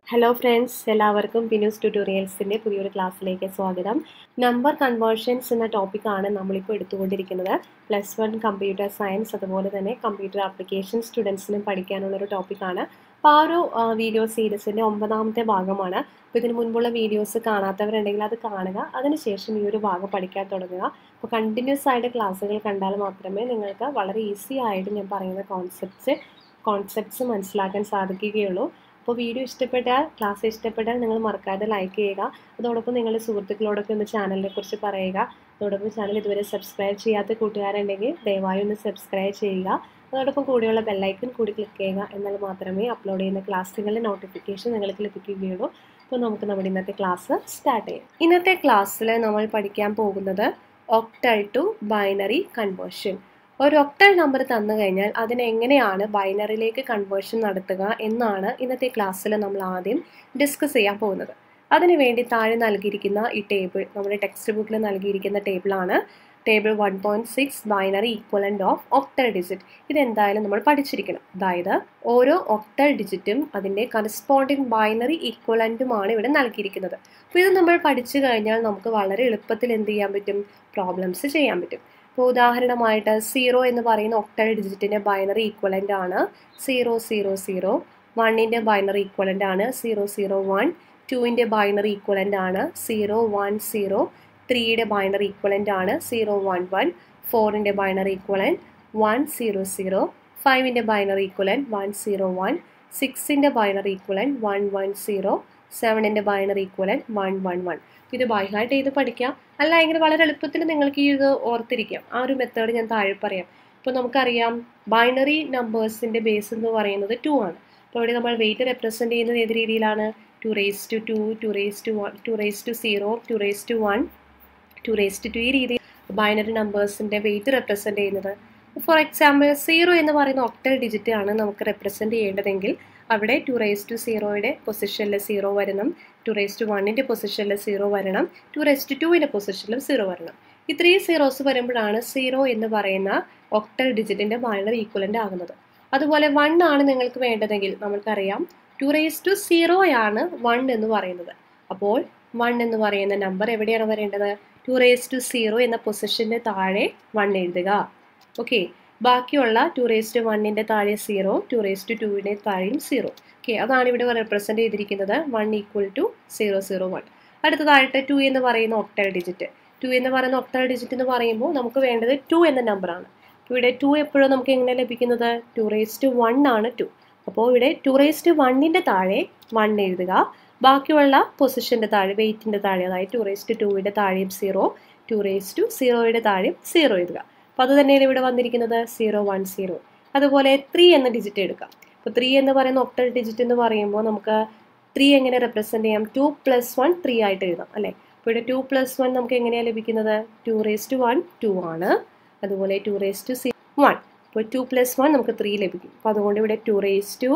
Hello friends എല്ലാവർക്കും ബിനൂസ് ട്യൂട്ടോറിയൽസിൻ്റെ പുതിയൊരു ക്ലാസ്സിലേക്ക് സ്വാഗതം നമ്പർ കൺവേർഷൻസ് എന്ന ടോപ്പിക്കാണ് നമ്മളിപ്പോൾ എടുത്തുകൊണ്ടിരിക്കുന്നത് പ്ലസ് വൺ കമ്പ്യൂട്ടർ സയൻസ് അതുപോലെ തന്നെ കമ്പ്യൂട്ടർ ആപ്ലിക്കേഷൻ സ്റ്റുഡൻസിനും പഠിക്കാനുള്ളൊരു ടോപ്പിക്കാണ് അപ്പോൾ ആ ഒരു വീഡിയോ സീരീസിൻ്റെ ഒമ്പതാമത്തെ ഭാഗമാണ് അപ്പോൾ ഇതിന് മുൻപുള്ള വീഡിയോസ് കാണാത്തവരുണ്ടെങ്കിൽ അത് കാണുക അതിനുശേഷം ഈ ഒരു ഭാഗം പഠിക്കാൻ തുടങ്ങുക അപ്പോൾ കണ്ടിന്യൂസ് ആയിട്ട് ക്ലാസ്സുകൾ കണ്ടാൽ മാത്രമേ നിങ്ങൾക്ക് വളരെ ഈസി ആയിട്ട് ഞാൻ പറയുന്ന കോൺസെപ്റ്റ്സ് കോൺസെപ്റ്റ്സ് മനസ്സിലാക്കാൻ സാധിക്കുകയുള്ളൂ അപ്പോൾ വീഡിയോ ഇഷ്ടപ്പെട്ടാൽ ക്ലാസ് ഇഷ്ടപ്പെട്ടാൽ നിങ്ങൾ മറക്കാതെ ലൈക്ക് ചെയ്യുക അതോടൊപ്പം നിങ്ങളുടെ സുഹൃത്തുക്കളോടൊക്കെ ഒന്ന് ചാനലിനെ കുറിച്ച് പറയുക അതോടൊപ്പം ചാനൽ ഇതുവരെ സബ്സ്ക്രൈബ് ചെയ്യാത്ത കൂട്ടുകാരുണ്ടെങ്കിൽ ദയവായി ഒന്ന് സബ്സ്ക്രൈബ് ചെയ്യുക അതോടൊപ്പം കൂടെയുള്ള ബെല്ലൈക്കൺ കൂടി ക്ലിക്ക് ചെയ്യുക എന്നാൽ മാത്രമേ അപ്ലോഡ് ചെയ്യുന്ന ക്ലാസ്സുകളുടെ നോട്ടിഫിക്കേഷൻ നിങ്ങൾക്ക് ലഭിക്കുകയുള്ളൂ അപ്പോൾ നമുക്ക് നമ്മുടെ ഇന്നത്തെ ക്ലാസ് സ്റ്റാർട്ട് ചെയ്യാം ഇന്നത്തെ ക്ലാസ്സിൽ നമ്മൾ പഠിക്കാൻ പോകുന്നത് ഒക്ടൽ ടു ബൈനറി കൺവേർഷൻ ഒരു ഒക്ടൽ നമ്പർ തന്നു കഴിഞ്ഞാൽ അതിനെ എങ്ങനെയാണ് ബൈനറിയിലേക്ക് കൺവേർഷൻ നടത്തുക എന്നാണ് ഇന്നത്തെ ക്ലാസ്സിൽ നമ്മൾ ആദ്യം ഡിസ്കസ് ചെയ്യാൻ പോകുന്നത് അതിനുവേണ്ടി താഴെ നൽകിയിരിക്കുന്ന ഈ ടേബിൾ നമ്മുടെ ടെക്സ്റ്റ് ബുക്കിൽ നൽകിയിരിക്കുന്ന ടേബിളാണ് table one point six binary equivalent of octal digit ഇതെന്തായാലും നമ്മൾ പഠിച്ചിരിക്കണം അതായത് ഓരോ ഒക്ടൽ ഡിജിറ്റും അതിൻ്റെ കറസ്പോണ്ടിങ് ബൈനറി ഈക്വലൻറ്റുമാണ് ഇവിടെ നൽകിയിരിക്കുന്നത് അപ്പോൾ ഇത് നമ്മൾ പഠിച്ചു കഴിഞ്ഞാൽ നമുക്ക് വളരെ എളുപ്പത്തിൽ എന്ത് ചെയ്യാൻ പറ്റും പ്രോബ്ലംസ് ചെയ്യാൻ പറ്റും ഇപ്പോൾ ഉദാഹരണമായിട്ട് സീറോ എന്ന് പറയുന്ന ഒക്ടൽ ഡിജിറ്റിൻ്റെ ബൈനറി ഈക്വലൻ്റ് ആണ് സീറോ സീറോ സീറോ വണ്ണിൻ്റെ ബൈനറി ഈക്വലൻ്റ് ആണ് സീറോ സീറോ വൺ ടുവിൻ്റെ ബൈനറി ഈക്വലൻ്റ് ആണ് സീറോ വൺ സീറോ ത്രീയുടെ ബൈനറി ഈക്വലൻ്റ് ആണ് സീറോ വൺ വൺ ഫോറിൻ്റെ binary equivalent one zero zero ഫൈവിൻ്റെ binary equivalent one zero one സിക്സിൻ്റെ binary equivalent one one zero സെവനിൻ്റെ binary equivalent one one one ഇത് ബൈഹായിട്ട് ചെയ്ത് പഠിക്കാം അല്ല എങ്കിൽ വളരെ എളുപ്പത്തിൽ നിങ്ങൾക്ക് ഈ ഇത് ഓർത്തിരിക്കാം ആ ഒരു മെത്തേഡ് ഞാൻ താഴെ പറയാം ഇപ്പോൾ നമുക്കറിയാം ബൈനറി നമ്പേഴ്സിൻ്റെ ബേസ് എന്ന് പറയുന്നത് ടു ആണ് അപ്പോൾ ഇവിടെ നമ്മൾ വെയിറ്റ് റെപ്രസെൻറ്റ് ചെയ്യുന്നത് ഏത് രീതിയിലാണ് two raise to two two raise to one two raise to zero two raise to one two raise to two ഈ രീതിയിൽ ബൈനറി നമ്പേഴ്സിൻ്റെ വെയിറ്റ് റെപ്രസെൻറ്റ് ചെയ്യുന്നത് ഫോർ എക്സാമ്പിൾ സീറോ എന്ന് പറയുന്ന ഒക്ടൽ ഡിജിറ്റ് ആണ് നമുക്ക് റെപ്രസെൻറ്റ് ചെയ്യേണ്ടതെങ്കിൽ അവിടെ ടു റേസ് ടു സീറോയുടെ പൊസിഷനിൽ സീറോ വരണം ടു റേസ് ടു വണ്ണിൻ്റെ പൊസിഷനിൽ സീറോ വരണം ടു റേസ് ടു ടുവിൻ്റെ പൊസിഷനിലും സീറോ വരണം ഈ ത്രീ സീറോസ് വരുമ്പോഴാണ് സീറോ എന്ന് പറയുന്ന ഒക്ടൽ ഡിജിറ്റിൻ്റെ ബൈനറി ഈക്വലൻ്റ് ആകുന്നത് അതുപോലെ വൺ ആണ് നിങ്ങൾക്ക് വേണ്ടതെങ്കിൽ നമുക്കറിയാം ടു റേസ് ടു സീറോയാണ് വൺ എന്ന് പറയുന്നത് അപ്പോൾ വൺ എന്ന് പറയുന്ന നമ്പർ എവിടെയാണ് വരേണ്ടത് ടു റേസ് ടു സീറോ എന്ന പൊസിഷൻ്റെ താഴെ വൺ എഴുതുക ഓക്കെ ബാക്കിയുള്ള ടു റേസ് ടു വണ്ണിൻ്റെ താഴെ സീറോ ടു റേസ് ടു ടുവിൻ്റെ താഴെയും സീറോ ഓക്കെ അതാണ് ഇവിടെ റെപ്രസെൻറ്റ് ചെയ്തിരിക്കുന്നത് one equal to zero zero one അടുത്തതായിട്ട് ടു എന്ന് പറയുന്ന ഒക്ടൽ ഡിജിറ്റ് ടു എന്ന് പറയുന്ന ഒക്ടൽ ഡിജിറ്റ് എന്ന് പറയുമ്പോൾ നമുക്ക് വേണ്ടത് ടു എന്ന നമ്പറാണ് ഇവിടെ ടു എപ്പോഴും നമുക്ക് എങ്ങനെ ലഭിക്കുന്നത് ടു റേസ് ടു വൺ ആണ് ടു അപ്പോൾ ഇവിടെ ടു റേസ് ടു വണ്ണിൻ്റെ താഴെ വൺ എഴുതുക ബാക്കിയുള്ള പൊസിഷൻ്റെ താഴെ വെയിറ്റിൻ്റെ താഴെ അതായത് ടു റേസ് ടു ടുവിൻ്റെ താഴെയും സീറോ ടു റേസ് ടു സീറോയുടെ താഴെയും സീറോ എഴുതുക അപ്പോൾ അത് തന്നെയാണ് ഇവിടെ വന്നിരിക്കുന്നത് സീറോ വൺ സീറോ അതുപോലെ ത്രീ എന്ന ഡിജിറ്റ് എടുക്കാം അപ്പോൾ ത്രീ എന്ന് പറയുന്ന ഒക്ടൽ ഡിജിറ്റ് എന്ന് പറയുമ്പോൾ നമുക്ക് ത്രീ എങ്ങനെ റെപ്രസെൻറ്റ് ചെയ്യാം ടു പ്ലസ് വൺ ത്രീ ആയിട്ട് എഴുതാം അല്ലേ അപ്പോൾ ഇവിടെ ടു പ്ലസ് വൺ നമുക്ക് എങ്ങനെയാണ് ലഭിക്കുന്നത് two raise to one two ആണ് അതുപോലെ ടു റേസ് ടു സി വൺ അപ്പോൾ ടു പ്ലസ് വൺ നമുക്ക് ത്രീ ലഭിക്കും അപ്പോൾ അതുകൊണ്ട് ഇവിടെ ടു റേസ് ടു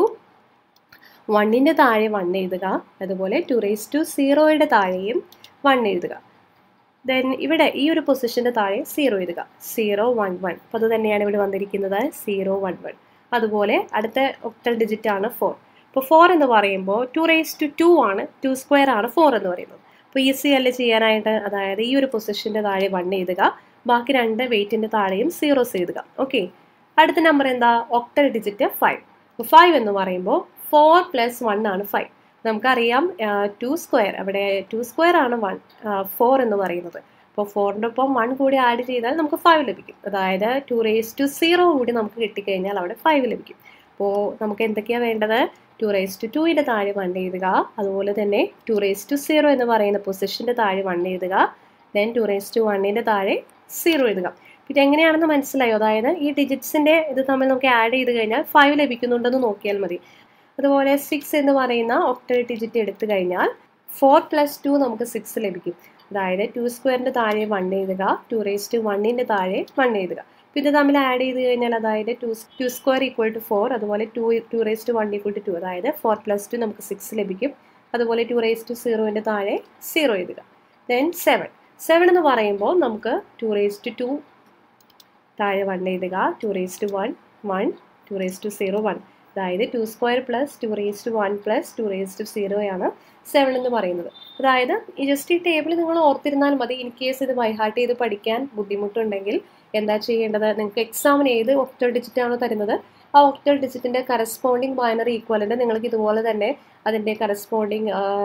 വണ്ണിൻ്റെ താഴെ വൺ എഴുതുക അതുപോലെ ടു റേസ് ടു സീറോയുടെ താഴെയും വൺ എഴുതുക ദെൻ ഇവിടെ ഈ ഒരു പൊസിഷൻ്റെ താഴെ സീറോ എഴുതുക സീറോ വൺ വൺ അപ്പോൾ അത് തന്നെയാണ് ഇവിടെ വന്നിരിക്കുന്നത് സീറോ വൺ വൺ അതുപോലെ അടുത്ത ഒക്ടൽ ഡിജിറ്റ് ആണ് ഫോർ ഇപ്പോൾ ഫോർ എന്ന് പറയുമ്പോൾ ടു റേസ് ടു ടു ആണ് ടു സ്ക്വയർ ആണ് ഫോർ എന്ന് പറയുന്നത് അപ്പോൾ ഈസി അല്ലേ ചെയ്യാനായിട്ട് അതായത് ഈ ഒരു പൊസിഷൻ്റെ താഴെ വൺ എഴുതുക ബാക്കി രണ്ട് വെയിറ്റിൻ്റെ താഴെയും സീറോസ് എഴുതുക ഓക്കെ അടുത്ത നമ്പർ എന്താ ഒക്ടൽ ഡിജിറ്റ് ഫൈവ് ഫൈവ് എന്ന് പറയുമ്പോൾ ഫോർ പ്ലസ് വൺ ആണ് ഫൈവ് നമുക്കറിയാം ടു സ്ക്വയർ അവിടെ ടു സ്ക്വയർ ആണ് വൺ ഫോർ എന്ന് പറയുന്നത് അപ്പോൾ ഫോറിൻ്റെ ഒപ്പം വൺ കൂടി ആഡ് ചെയ്താൽ നമുക്ക് ഫൈവ് ലഭിക്കും അതായത് ടു റേസ് ടു സീറോ കൂടി നമുക്ക് കിട്ടിക്കഴിഞ്ഞാൽ അവിടെ ഫൈവ് ലഭിക്കും അപ്പോൾ നമുക്ക് എന്തൊക്കെയാണ് വേണ്ടത് ടു റേസ് ടു ടുവിൻ്റെ താഴെ വൺ എഴുതുക അതുപോലെ തന്നെ ടു റേസ് ടു സീറോ എന്ന് പറയുന്ന പൊസിഷൻ്റെ താഴെ വൺ എഴുതുക ദെൻ ടു റേസ് ടു വണ്ണിൻ്റെ താഴെ സീറോ എഴുതുക ഇത് എങ്ങനെയാണെന്ന് മനസ്സിലായോ അതായത് ഈ ഡിജിറ്റ്സിൻ്റെ ഇത് തമ്മിൽ നമുക്ക് ആഡ് ചെയ്ത് കഴിഞ്ഞാൽ ഫൈവ് ലഭിക്കുന്നുണ്ടെന്ന് നോക്കിയാൽ മതി അതുപോലെ സിക്സ് എന്ന് പറയുന്ന ഒക്ടൽ ഡിജിറ്റ് എടുത്തു കഴിഞ്ഞാൽ ഫോർ പ്ലസ് ടു നമുക്ക് സിക്സ് ലഭിക്കും അതായത് ടു സ്ക്വയറിൻ്റെ താഴെ വൺ എഴുതുക ടു റേസ് ടു വണ്ണിൻ്റെ താഴെ വൺ എഴുതുക അപ്പോൾ ഇത് തമ്മിൽ ആഡ് ചെയ്ത് കഴിഞ്ഞാൽ അതായത് two two square equal to four അതുപോലെ two two raise to one equal to two അതായത് ഫോർ പ്ലസ് ടു നമുക്ക് സിക്സ് ലഭിക്കും അതുപോലെ ടു റേസ് ടു സീറോൻ്റെ താഴെ സീറോ എഴുതുക ദെൻ സെവൻ സെവൻ എന്ന് പറയുമ്പോൾ നമുക്ക് ടു റേസ് ടു ടു താഴെ വൺ എഴുതുക two raise to one one two raise to zero one അതായത് two square plus two raise to one plus two raise to സീറോയാണ് seven എന്ന് പറയുന്നത് അതായത് ഈ ജസ്റ്റ് ഈ ടേബിൾ നിങ്ങൾ ഓർത്തിരുന്നാൽ മതി ഇൻ കേസ് ഇത് ബൈഹാർട്ട് ചെയ്ത് പഠിക്കാൻ ബുദ്ധിമുട്ടുണ്ടെങ്കിൽ എന്താ ചെയ്യേണ്ടത് നിങ്ങൾക്ക് എക്സാമിന് ഏത് ഒക്ടൽ ഡിജിറ്റ് ആണോ തരുന്നത് ആ ഒക്ടൽ ഡിജിറ്റിൻ്റെ കറസ്പോണ്ടിങ് ബൈനറി ഈക്വലൻ്റ് നിങ്ങൾക്ക് ഇതുപോലെ തന്നെ അതിൻ്റെ കറസ്പോണ്ടിങ്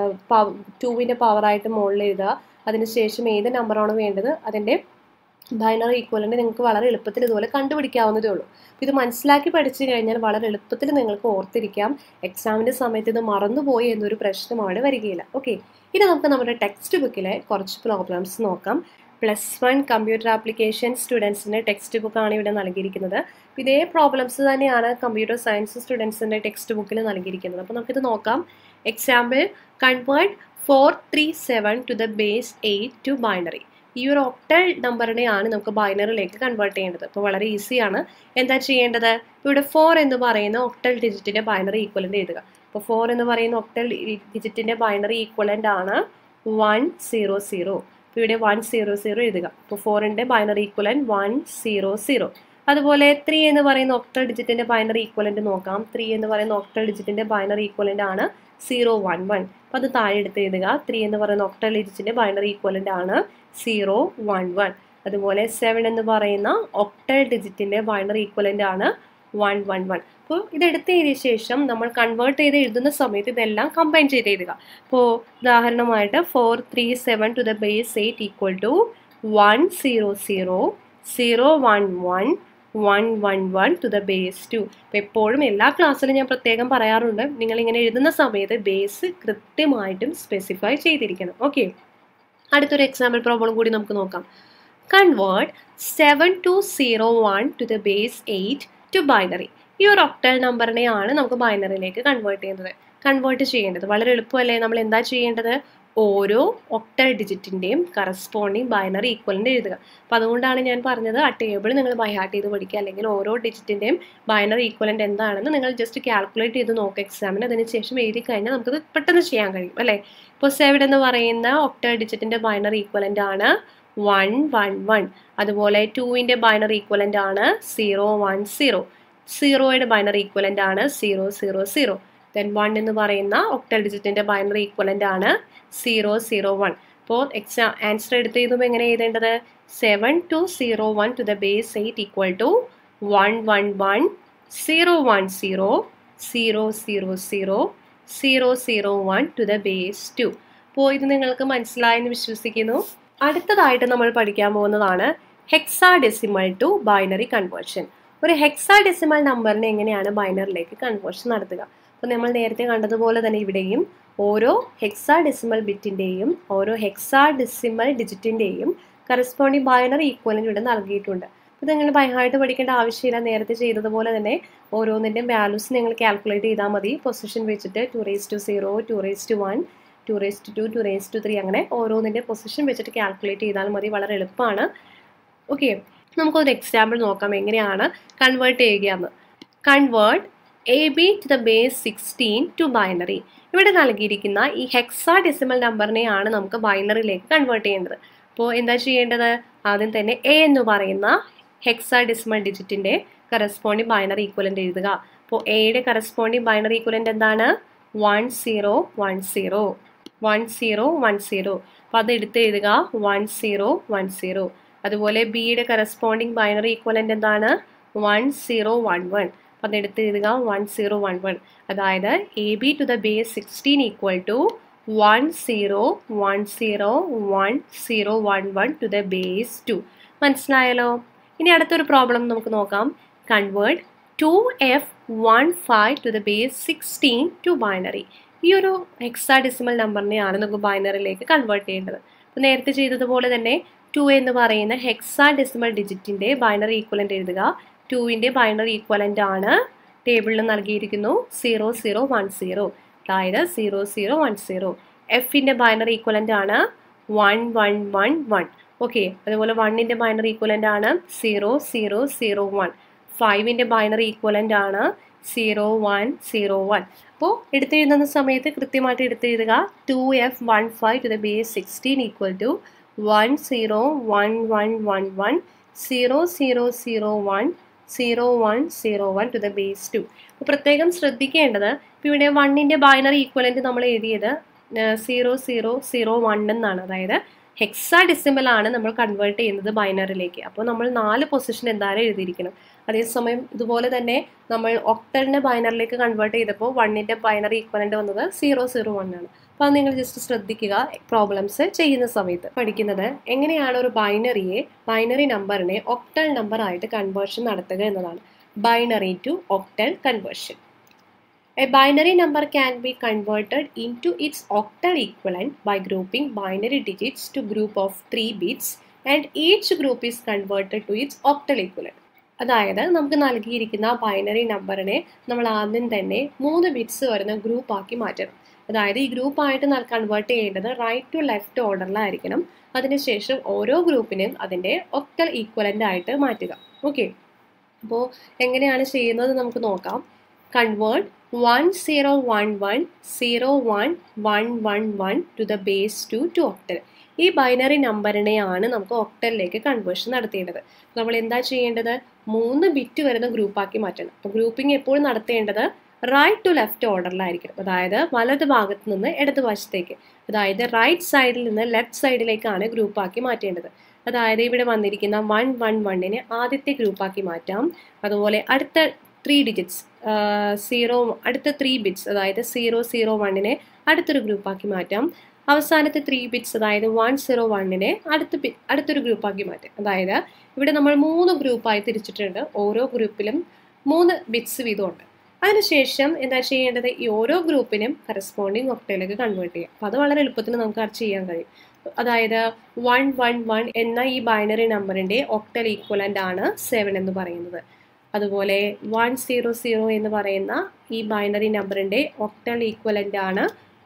ടൂവിൻ്റെ പവറായിട്ട് മുകളിൽ എഴുതുക അതിനുശേഷം ഏത് നമ്പറാണ് വേണ്ടത് അതിൻ്റെ ബൈനറി ഈക്വലൻ്റ് നിങ്ങൾക്ക് വളരെ എളുപ്പത്തിൽ ഇതുപോലെ കണ്ടുപിടിക്കാവുന്നതേ ഉള്ളൂ ഇത് മനസ്സിലാക്കി പഠിച്ചു കഴിഞ്ഞാൽ വളരെ എളുപ്പത്തിൽ നിങ്ങൾക്ക് ഓർത്തിരിക്കാം എക്സാമിൻ്റെ സമയത്ത് ഇത് മറന്നുപോയി എന്നൊരു പ്രശ്നം അവിടെ വരികയില്ല ഓക്കെ ഇനി നമുക്ക് നമ്മുടെ ടെക്സ്റ്റ് ബുക്കിലെ കുറച്ച് പ്രോബ്ലംസ് നോക്കാം പ്ലസ് വൺ കമ്പ്യൂട്ടർ ആപ്ലിക്കേഷൻ സ്റ്റുഡൻസിൻ്റെ ടെക്സ്റ്റ് ബുക്കാണ് ഇവിടെ നൽകിയിരിക്കുന്നത് ഇതേ പ്രോബ്ലംസ് തന്നെയാണ് കമ്പ്യൂട്ടർ സയൻസ് സ്റ്റുഡൻസിൻ്റെ ടെക്സ്റ്റ് ബുക്കിൽ നൽകിയിരിക്കുന്നത് അപ്പോൾ നമുക്കിത് നോക്കാം example convert four three seven to the base eight to binary ഈ ഒരു ഒക്ടൽ നമ്പറിനെയാണ് നമുക്ക് ബൈനറിലേക്ക് കൺവേർട്ട് ചെയ്യേണ്ടത് അപ്പോൾ വളരെ ഈസിയാണ് എന്താ ചെയ്യേണ്ടത് ഇവിടെ ഫോർ എന്ന് പറയുന്ന ഒക്ടൽ ഡിജിറ്റിൻ്റെ ബൈനറി ഈക്വലൻ്റ് എഴുതുക അപ്പോൾ ഫോർ എന്ന് പറയുന്ന ഒക്ടൽ ഡിജിറ്റിൻ്റെ ബൈനറി ഈക്വലൻ്റ് ആണ് വൺ സീറോ സീറോ അപ്പോൾ ഇവിടെ വൺ സീറോ സീറോ എഴുതുക അപ്പോൾ ഫോറിൻ്റെ binary equivalent one zero zero അതുപോലെ ത്രീ എന്ന് പറയുന്ന ഒക്ടൽ ഡിജിറ്റിൻ്റെ ബൈനറി ഈക്വലൻ്റ് നോക്കാം ത്രീ എന്ന് പറയുന്ന ഒക്ടൽ ഡിജിറ്റിൻ്റെ ബൈനറി ഈക്വലൻ്റ് ആണ് സീറോ വൺ വൺ അപ്പോൾ അത് താഴെ എടുത്ത് എഴുതുക ത്രീ എന്ന് പറയുന്ന ഒക്ടൽ ഡിജിറ്റിൻ്റെ ബൈനറി ഈക്വലൻ്റ് ആണ് സീറോ വൺ വൺ അതുപോലെ സെവൻ എന്ന് പറയുന്ന ഒക്ടൽ ഡിജിറ്റിൻ്റെ ബൈനറി ഈക്വലൻ്റ് ആണ് വൺ വൺ വൺ അപ്പോൾ ഇതെടുത്ത് എഴുതിയ ശേഷം നമ്മൾ കൺവേർട്ട് ചെയ്ത് എഴുതുന്ന സമയത്ത് ഇതെല്ലാം കമ്പൈൻ ചെയ്ത് എഴുതുക അപ്പോൾ ഉദാഹരണമായിട്ട് four three seven to the base eight equal to one zero zero zero one one one one one to the base two അപ്പോൾ എപ്പോഴും എല്ലാ ക്ലാസ്സിലും ഞാൻ പ്രത്യേകം പറയാറുണ്ട് നിങ്ങൾ ഇങ്ങനെ എഴുതുന്ന സമയത്ത് ബേസ് കൃത്യമായിട്ടും സ്പെസിഫൈ ചെയ്തിരിക്കണം ഓക്കെ അടുത്തൊരു എക്സാമ്പിൾ പ്രോബ്ലം കൂടി നമുക്ക് നോക്കാം convert seven two zero one to the base eight to binary ഈ ഒരു ഒക്ടൽ നമ്പറിനെയാണ് നമുക്ക് ബൈനറിയിലേക്ക് കൺവേർട്ട് ചെയ്യുന്നത് കൺവേർട്ട് ചെയ്യേണ്ടത് വളരെ എളുപ്പമല്ലേ നമ്മൾ എന്താ ചെയ്യേണ്ടത് ഓരോ ഒക്ടൽ ഡിജിറ്റിൻ്റെയും കറസ്പോണ്ടിങ് ബൈനറി ഈക്വലിൻ്റെ എഴുതുക അപ്പോൾ അതുകൊണ്ടാണ് ഞാൻ പറഞ്ഞത് ആ ടേബിൾ നിങ്ങൾ ബൈഹാർട്ട് ചെയ്ത് പഠിക്കുക അല്ലെങ്കിൽ ഓരോ ഡിജിറ്റിൻ്റെയും ബൈനറി ഈക്വലൻ്റ് എന്താണെന്ന് നിങ്ങൾ ജസ്റ്റ് കാൽക്കുലേറ്റ് ചെയ്ത് നോക്കുക എക്സാമിന് അതിന് ശേഷം എഴുതി കഴിഞ്ഞാൽ നമുക്കത് പെട്ടെന്ന് ചെയ്യാൻ കഴിയും അല്ലേ ഇപ്പോൾ സെവൻ എന്ന് പറയുന്ന ഒക്ടൽ ഡിജിറ്റിൻ്റെ ബൈനറി ഈക്വലൻ്റ് ആണ് വൺ വൺ വൺ അതുപോലെ ടുവിൻ്റെ ബൈനറി ഈക്വലൻ്റ് ആണ് സീറോ വൺ സീറോ സീറോയുടെ ബൈനറി ഈക്വലൻ്റ് ആണ് zero zero zero then one എന്ന് പറയുന്ന ഒക്ടൽ ഡിജിറ്റിൻ്റെ ബൈനറി ഈക്വലൻ്റ് ആണ് സീറോ സീറോ വൺ അപ്പോൾ എക്സാം ആൻസർ എടുത്ത് എഴുതുമ്പോൾ എങ്ങനെ എഴുതേണ്ടത് seven two zero one to the base eight equal to one one one zero one zero zero zero zero zero zero one to the base two അപ്പോൾ ഇത് നിങ്ങൾക്ക് മനസ്സിലായെന്ന് വിശ്വസിക്കുന്നു അടുത്തതായിട്ട് നമ്മൾ പഠിക്കാൻ പോകുന്നതാണ് hexadecimal to binary conversion ഒരു ഹെക്സാ ഡെസിമൽ നമ്പറിനെ എങ്ങനെയാണ് ബൈനറിലേക്ക് കൺവേർഷൻ നടത്തുക അപ്പോൾ നമ്മൾ നേരത്തെ കണ്ടതുപോലെ തന്നെ ഇവിടെയും ഓരോ ഹെക്സാ ഡെസിമൽ ബിറ്റിൻ്റെയും ഓരോ ഹെക്സാ ഡെസിമൽ ഡിജിറ്റിൻ്റെയും കറസ്പോണ്ടിങ് ബൈനറി ഈക്വലൻ്റ് ഇവിടെ നൽകിയിട്ടുണ്ട് ഇത് നിങ്ങൾ ബൈഹായിട്ട് പഠിക്കേണ്ട ആവശ്യമില്ല നേരത്തെ ചെയ്തതുപോലെ തന്നെ ഓരോന്നിൻ്റെയും വാല്യൂസ് നിങ്ങൾ കാൽക്കുലേറ്റ് ചെയ്താൽ മതി പൊസിഷൻ വെച്ചിട്ട് two raise to zero two raise to one two raise to two two raise to three അങ്ങനെ ഓരോന്നിൻ്റെ പൊസിഷൻ വെച്ചിട്ട് കാൽക്കുലേറ്റ് ചെയ്താൽ മതി വളരെ എളുപ്പമാണ് ഓക്കെ നമുക്കൊരു എക്സാമ്പിൾ നോക്കാം എങ്ങനെയാണ് കൺവേർട്ട് ചെയ്യുകയെന്ന് convert A B to the base sixteen to binary ഇവിടെ നൽകിയിരിക്കുന്ന ഈ ഹെക്സാ ഡെസിമൽ നമ്പറിനെയാണ് നമുക്ക് ബൈനറിയിലേക്ക് കൺവേർട്ട് ചെയ്യേണ്ടത് അപ്പോൾ എന്താ ചെയ്യേണ്ടത് ആദ്യം തന്നെ എ എന്ന് പറയുന്ന ഹെക്സാ ഡെസിമൽ ഡിജിറ്റിൻ്റെ കറസ്പോണ്ടിങ് ബൈനറി ഈക്വലൻ്റ് എഴുതുക അപ്പോൾ എയുടെ കറസ്പോണ്ടിങ് ബൈനറി ഈക്വലൻ്റ് എന്താണ് one zero one zero one zero one zero അപ്പോൾ അത് എടുത്ത് എഴുതുക വൺ സീറോ വൺ സീറോ അതുപോലെ ബിയുടെ കറസ്പോണ്ടിങ് ബൈനറി ഈക്വലൻ്റ് എന്താണ് വൺ സീറോ വൺ വൺ അപ്പോൾ അതെടുത്ത് എഴുതുക വൺ സീറോ വൺ വൺ അതായത് A B to the base sixteen equal to one zero one zero one zero one one to the base two മനസ്സിലായല്ലോ ഇനി അടുത്തൊരു problem നമുക്ക് നോക്കാം convert two F one five to the base sixteen to binary ഈ ഒരു hexa decimal നമ്പറിനെയാണ് നമുക്ക് ബൈനറിയിലേക്ക് convert ചെയ്യേണ്ടത് അപ്പോൾ നേരത്തെ ചെയ്തതുപോലെ തന്നെ ടു എന്ന് പറയുന്ന ഹെക്സാ ഡെസിമൽ ഡിജിറ്റിൻ്റെ ബൈനറി ഈക്വലൻ്റ് എഴുതുക ടുവിൻ്റെ ബൈനറി ഈക്വലൻ്റ് ആണ് ടേബിളിൽ നൽകിയിരിക്കുന്നു സീറോ സീറോ വൺ സീറോ അതായത് സീറോ സീറോ വൺ സീറോ എഫിൻ്റെ ബൈനറി ഈക്വലൻ്റ് ആണ് one one one one okay അതുപോലെ വണ്ണിൻ്റെ ബൈനറി ഈക്വലൻ്റ് ആണ് സീറോ സീറോ സീറോ വൺ ഫൈവിൻ്റെ ബൈനറി ഈക്വലൻ്റ് ആണ് സീറോ വൺ സീറോ വൺ അപ്പോൾ എടുത്തെഴുതുന്ന സമയത്ത് കൃത്യമായിട്ട് എടുത്തെഴുതുക two F one five to the base sixteen equal to one zero one one one one zero zero zero one zero one zero one to the base two അപ്പോൾ പ്രത്യേകം ശ്രദ്ധിക്കേണ്ടത് ഇപ്പോൾ ഇവിടെ വണ്ണിൻ്റെ ബൈനറി ഈക്വലൻറ്റ് നമ്മൾ എഴുതിയത് സീറോ സീറോ സീറോ വൺ എന്നാണ് അതായത് ഹെക്സാ ഡെസിമൽ ആണ് നമ്മൾ കൺവേർട്ട് ചെയ്യുന്നത് ബൈനറിലേക്ക് അപ്പോൾ നമ്മൾ നാല് പൊസിഷൻ എന്തായാലും എഴുതിയിരിക്കണം അതേസമയം ഇതുപോലെ തന്നെ നമ്മൾ ഒക്ടലിനെ ബൈനറിലേക്ക് കൺവേർട്ട് ചെയ്തപ്പോൾ വണ്ണിൻ്റെ ബൈനറി ഈക്വലൻ്റ് വന്നത് സീറോ സീറോ വൺ ആണ് അപ്പോൾ അത് നിങ്ങൾ ജസ്റ്റ് ശ്രദ്ധിക്കുക പ്രോബ്ലംസ് ചെയ്യുന്ന സമയത്ത് പഠിക്കുന്നത് എങ്ങനെയാണ് ഒരു ബൈനറിയെ ബൈനറി നമ്പറിനെ ഒക്ടൽ നമ്പർ ആയിട്ട് കൺവേർഷൻ നടത്തുക എന്നതാണ് binary to octal conversion A binary number can be converted into its octal equivalent by grouping binary digits to group of 3 bits and each group is converted to its octal equivalent. അതായത് നമുക്ക് നൽകിയിരിക്കുന്ന binary നമ്പറിനെ നമ്മൾ ആദ്യം തന്നെ മൂന്ന് bits വരുന്ന group ആക്കി മാറ്റണം അതായത് ഈ ഗ്രൂപ്പായിട്ട് കൺവേർട്ട് ചെയ്യേണ്ടത് റൈറ്റ് ടു ലെഫ്റ്റ് ഓർഡറിലായിരിക്കണം അതിനുശേഷം ഓരോ ഗ്രൂപ്പിനും അതിൻ്റെ ഒക്ടൽ ഈക്വലൻ്റ് ആയിട്ട് മാറ്റുക ഓക്കെ അപ്പോൾ എങ്ങനെയാണ് ചെയ്യുന്നത് നമുക്ക് നോക്കാം convert one zero one one zero one one one one to the base two to octal ഈ ബൈനറി നമ്പറിനെയാണ് നമുക്ക് ഒക്ടലിലേക്ക് കൺവേർഷൻ നടത്തേണ്ടത് നമ്മൾ എന്താ ചെയ്യേണ്ടത് മൂന്ന് ബിറ്റ് വരുന്ന ഗ്രൂപ്പാക്കി മാറ്റണം അപ്പോൾ ഗ്രൂപ്പിംഗ് എപ്പോഴും നടത്തേണ്ടത് റൈറ്റ് ടു ലെഫ്റ്റ് ഓർഡറിലായിരിക്കണം അതായത് വലത് ഭാഗത്ത് നിന്ന് ഇടത് വശത്തേക്ക് അതായത് റൈറ്റ് സൈഡിൽ നിന്ന് ലെഫ്റ്റ് സൈഡിലേക്കാണ് ഗ്രൂപ്പാക്കി മാറ്റേണ്ടത് അതായത് ഇവിടെ വന്നിരിക്കുന്ന വൺ വൺ വണ്ണിനെ ആദ്യത്തെ ഗ്രൂപ്പാക്കി മാറ്റാം അതുപോലെ അടുത്ത ത്രീ ഡിജിറ്റ്സ് സീറോ അടുത്ത ത്രീ ബിറ്റ്സ് അതായത് സീറോ സീറോ വണ്ണിനെ അടുത്തൊരു ഗ്രൂപ്പാക്കി മാറ്റാം അവസാനത്തെ ത്രീ ബിറ്റ്സ് അതായത് വൺ സീറോ വണ്ണിനെ അടുത്ത ബി അടുത്തൊരു ഗ്രൂപ്പാക്കി മാറ്റാം അതായത് ഇവിടെ നമ്മൾ മൂന്ന് ഗ്രൂപ്പായി തിരിച്ചിട്ടുണ്ട് ഓരോ ഗ്രൂപ്പിലും മൂന്ന് ബിറ്റ്സ് വീതമുണ്ട് അതിനുശേഷം എന്താ ചെയ്യേണ്ടത് ഈ ഓരോ ഗ്രൂപ്പിനും കറസ്പോണ്ടിങ് ഒക്ടയിലേക്ക് കൺവേർട്ട് ചെയ്യാം അപ്പോൾ അത് വളരെ എളുപ്പത്തിൽ നമുക്ക് അത് ചെയ്യാൻ കഴിയും അതായത് വൺ വൺ വൺ എന്ന ഈ ബൈനറി നമ്പറിൻ്റെ ഒക്ടൽ ഈക്വലൻ്റ് ആണ് സെവൻ എന്ന് പറയുന്നത് അതുപോലെ വൺ സീറോ സീറോ എന്ന് പറയുന്ന ഈ ബൈനറി നമ്പറിൻ്റെ ഒക്ടൽ ഈക്വലൻ്റ് ആണ്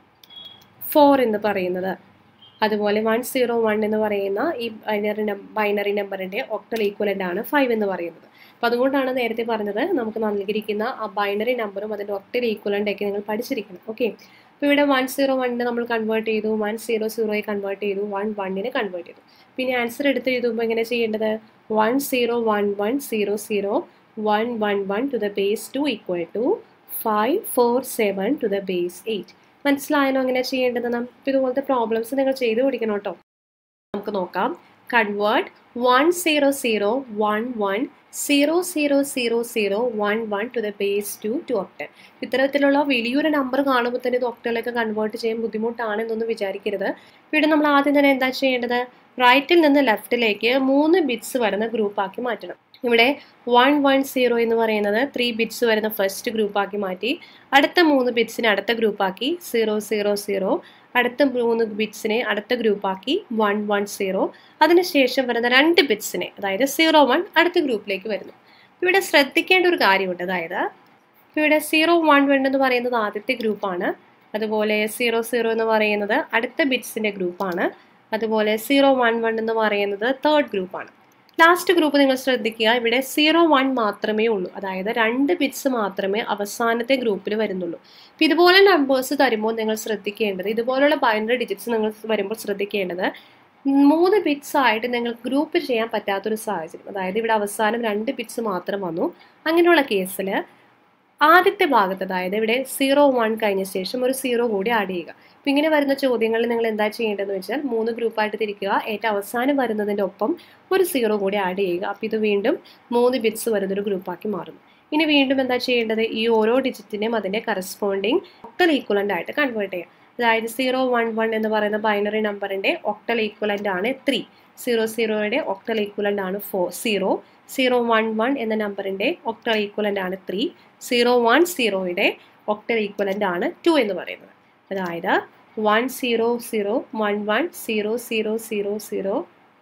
ഫോർ എന്ന് പറയുന്നത് അതുപോലെ വൺ സീറോ വൺ എന്ന് പറയുന്ന ഈ ബൈനറി ബൈനറി നമ്പറിൻ്റെ ഒക്ടൽ ഈക്വലൻ്റ് ആണ് ഫൈവ് എന്ന് പറയുന്നത് അപ്പോൾ അതുകൊണ്ടാണ് നേരത്തെ പറഞ്ഞത് നമുക്ക് നൽകിയിരിക്കുന്ന ആ ബൈനറി നമ്പറും അതിൻ്റെ ഒക്ടൽ ഈക്വലൻ്റ് ഒക്കെ നിങ്ങൾ പഠിച്ചിരിക്കണം ഓക്കെ അപ്പോൾ ഇവിടെ വൺ സീറോ വണ്ണിനെ നമ്മൾ കൺവേർട്ട് ചെയ്തു വൺ സീറോ സീറോയെ കൺവേർട്ട് ചെയ്തു വൺ വണ്ണിനെ കൺവേർട്ട് ചെയ്തു പിന്നെ ആൻസർ എടുത്ത് എഴുതുമ്പോൾ എങ്ങനെ ചെയ്യേണ്ടത് one zero one one zero zero one one one to the base two equal to five four seven to the base eight മനസ്സിലായാലോ അങ്ങനെ ചെയ്യേണ്ടതെന്ന് അപ്പോൾ ഇതുപോലത്തെ പ്രോബ്ലംസ് നിങ്ങൾ ചെയ്ത് പിടിക്കണം കേട്ടോ നമുക്ക് നോക്കാം convert one zero zero one one zero zero zero zero one one to the base two to octal ഇത്തരത്തിലുള്ള വലിയൊരു നമ്പർ കാണുമ്പോൾ തന്നെ ഇത് ഒക്ടലിലേക്ക് കൺവേർട്ട് ചെയ്യാൻ ബുദ്ധിമുട്ടാണെന്നൊന്നും വിചാരിക്കരുത് ഇവിടെ നമ്മൾ ആദ്യം തന്നെ എന്താ ചെയ്യേണ്ടത് റൈറ്റിൽ നിന്ന് ലെഫ്റ്റിലേക്ക് മൂന്ന് ബിറ്റ്സ് വരുന്ന ഗ്രൂപ്പാക്കി മാറ്റണം ഇവിടെ വൺ വൺ സീറോ എന്ന് പറയുന്നത് ത്രീ ബിറ്റ്സ് വരുന്ന ഫസ്റ്റ് ഗ്രൂപ്പാക്കി മാറ്റി അടുത്ത മൂന്ന് ബിറ്റ്സിനെ അടുത്ത ഗ്രൂപ്പാക്കി സീറോ സീറോ സീറോ അടുത്ത മൂന്ന് ബിറ്റ്സിനെ അടുത്ത ഗ്രൂപ്പാക്കി വൺ വൺ സീറോ അതിനുശേഷം വരുന്ന രണ്ട് ബിറ്റ്സിനെ അതായത് സീറോ വൺ അടുത്ത ഗ്രൂപ്പിലേക്ക് വരുന്നു ഇവിടെ ശ്രദ്ധിക്കേണ്ട ഒരു കാര്യമുണ്ട് അതായത് ഇവിടെ സീറോ വൺ വൺ എന്ന് പറയുന്നത് ആദ്യത്തെ ഗ്രൂപ്പാണ് അതുപോലെ സീറോ സീറോ എന്ന് പറയുന്നത് അടുത്ത ബിറ്റ്സിൻ്റെ ഗ്രൂപ്പാണ് അതുപോലെ സീറോ വൺ വൺ എന്ന് പറയുന്നത് തേർഡ് ഗ്രൂപ്പാണ് ലാസ്റ്റ് ഗ്രൂപ്പ് നിങ്ങൾ ശ്രദ്ധിക്കുക ഇവിടെ സീറോ വൺ മാത്രമേ ഉള്ളൂ അതായത് രണ്ട് ബിറ്റ്സ് മാത്രമേ അവസാനത്തെ ഗ്രൂപ്പിൽ വരുന്നുള്ളൂ അപ്പോൾ ഇതുപോലെ നമ്പേഴ്സ് തരുമ്പോൾ നിങ്ങൾ ശ്രദ്ധിക്കേണ്ടത് ഇതുപോലുള്ള ബൈനറി ഡിജിറ്റ്സ് നിങ്ങൾ വരുമ്പോൾ ശ്രദ്ധിക്കേണ്ടത് മൂന്ന് ബിറ്റ്സ് ആയിട്ട് നിങ്ങൾക്ക് ഗ്രൂപ്പ് ചെയ്യാൻ പറ്റാത്തൊരു സാഹചര്യം അതായത് ഇവിടെ അവസാനം രണ്ട് ബിറ്റ്സ് മാത്രം വന്നു അങ്ങനെയുള്ള കേസിൽ ആദ്യത്തെ ഭാഗത്ത് അതായത് ഇവിടെ സീറോ വൺ കഴിഞ്ഞ ശേഷം ഒരു സീറോ കൂടി ആഡ് ചെയ്യുക അപ്പം ഇങ്ങനെ വരുന്ന ചോദ്യങ്ങളിൽ നിങ്ങൾ എന്താ ചെയ്യേണ്ടതെന്ന് വെച്ചാൽ മൂന്ന് ഗ്രൂപ്പായിട്ട് തിരിക്കുക ഏറ്റവും അവസാനം വരുന്നതിൻ്റെ ഒപ്പം ഒരു സീറോ കൂടി ആഡ് ചെയ്യുക അപ്പോൾ ഇത് വീണ്ടും മൂന്ന് ബിറ്റ്സ് വരുന്നൊരു ഗ്രൂപ്പാക്കി മാറുന്നു ഇനി വീണ്ടും എന്താ ചെയ്യേണ്ടത് ഈ ഓരോ ഡിജിറ്റിനെയും അതിൻ്റെ കറസ്പോണ്ടിങ് ഒക്ടൽ ഈക്വലൻ്റ് ആയിട്ട് കൺവേർട്ട് ചെയ്യുക അതായത് സീറോ വൺ വൺ എന്ന് പറയുന്ന ബൈനറി നമ്പറിൻ്റെ ഒക്ടൽ ഈക്വലൻ്റ് ആണ് ത്രീ സീറോ സീറോയുടെ ഒക്ടൽ ഈക്വലൻ്റ് ആണ് four zero zero one one എന്ന നമ്പറിൻ്റെ ഒക്ടൽ ഈക്വലൻ്റ് ആണ് ത്രീ സീറോ വൺ സീറോയുടെ ഒക്ടൽ ഈക്വലൻ്റ് ആണ് ടു എന്ന് പറയുന്നത് അതായത് one zero zero one one zero zero zero zero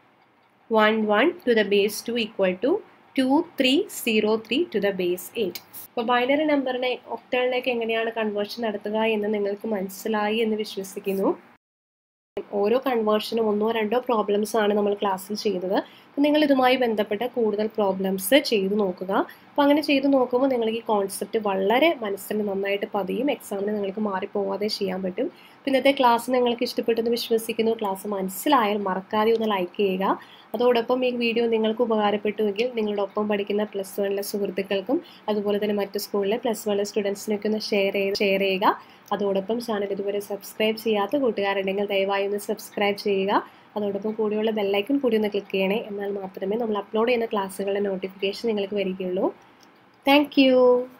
one one to the base two equal to two three zero three to the base eight അപ്പോൾ binary നമ്പറിനെ ഒക്ടലിലേക്ക് എങ്ങനെയാണ് conversion നടത്തുക എന്ന് നിങ്ങൾക്ക് മനസ്സിലായി എന്ന് വിശ്വസിക്കുന്നു ഓരോ കൺവേർഷനും ഒന്നോ രണ്ടോ പ്രോബ്ലംസ് ആണ് നമ്മൾ ക്ലാസ്സിൽ ചെയ്യുന്നത് അപ്പോൾ നിങ്ങൾ ഇതുമായി ബന്ധപ്പെട്ട കൂടുതൽ പ്രോബ്ലംസ് ചെയ്തു നോക്കുക അപ്പോൾ അങ്ങനെ ചെയ്തു നോക്കുമ്പോൾ നിങ്ങൾക്ക് ഈ കോൺസെപ്റ്റ് വളരെ മനസ്സിൽ നന്നായിട്ട് പതിയും എക്സാമിന് നിങ്ങൾക്ക് മാറിപ്പോവാതെ ചെയ്യാൻ പറ്റും ഇന്നത്തെ ക്ലാസ് നിങ്ങൾക്ക് ഇഷ്ടപ്പെട്ടെന്ന് വിശ്വസിക്കുന്നു ക്ലാസ് മനസ്സിലായാൽ മറക്കാതെ ഒന്ന് ലൈക്ക് ചെയ്യുക അതോടൊപ്പം ഈ വീഡിയോ നിങ്ങൾക്ക് ഉപകാരപ്പെട്ടുവെങ്കിൽ നിങ്ങളുടെ ഒപ്പം പഠിക്കുന്ന പ്ലസ് വണ്ണിലെ സുഹൃത്തുക്കൾക്കും അതുപോലെ തന്നെ മറ്റു സ്കൂളിലെ പ്ലസ് വണ്ണിലെ സ്റ്റുഡൻസിനൊക്കെ ഒന്ന് ഷെയർ ചെയ്ത് ഷെയർ ചെയ്യുക അതോടൊപ്പം ചാനൽ ഇതുവരെ സബ്സ്ക്രൈബ് ചെയ്യാത്ത കൂട്ടുകാരുണ്ടെങ്കിൽ ദയവായി ഒന്ന് സബ്സ്ക്രൈബ് ചെയ്യുക അതോടൊപ്പം കൂടിയുള്ള ബെല്ലൈക്കൺ കൂടി ഒന്ന് ക്ലിക്ക് ചെയ്യണേ എന്നാൽ മാത്രമേ നമ്മൾ അപ്ലോഡ് ചെയ്യുന്ന ക്ലാസ്സുകളുടെ നോട്ടിഫിക്കേഷൻ നിങ്ങൾക്ക് വരികയുള്ളൂ താങ്ക്